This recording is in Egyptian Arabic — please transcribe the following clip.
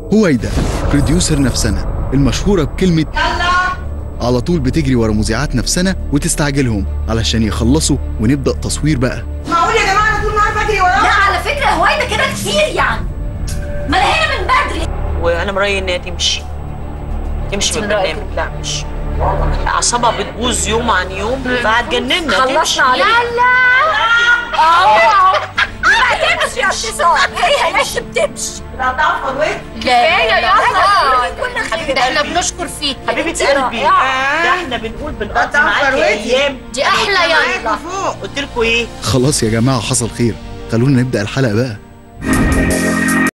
هويدا بروديوسر نفسنا المشهورة بكلمة على طول بتجري ورا مذيعات نفسنا وتستعجلهم علشان يخلصوا ونبدأ تصوير بقى معقول يا جماعه انا طول النهار بجري لا وراها على فكره هوايدا كده كتير يعني ما انا هنا من بدري وانا من رايي انها تمشي تمشي من من رأيك؟ البرنامج لا مش اعصابها بتبوظ يوم عن يوم فهتجننا خلصنا عليها لا اه لا تمشي يا انتصار هي هي مش بتمشي قطعت فضوتي كفايه يلا كنا حبيبة احنا قلبي. بنشكر فيك حبيبة انتي قلبي رائعة. ده احنا بنقول بنقضي قطعت معاكي فروتي. ايام دي احلى يلا معاكوا فوق قلت لكم ايه خلاص يا جماعة حصل خير خلونا نبدأ الحلقة بقى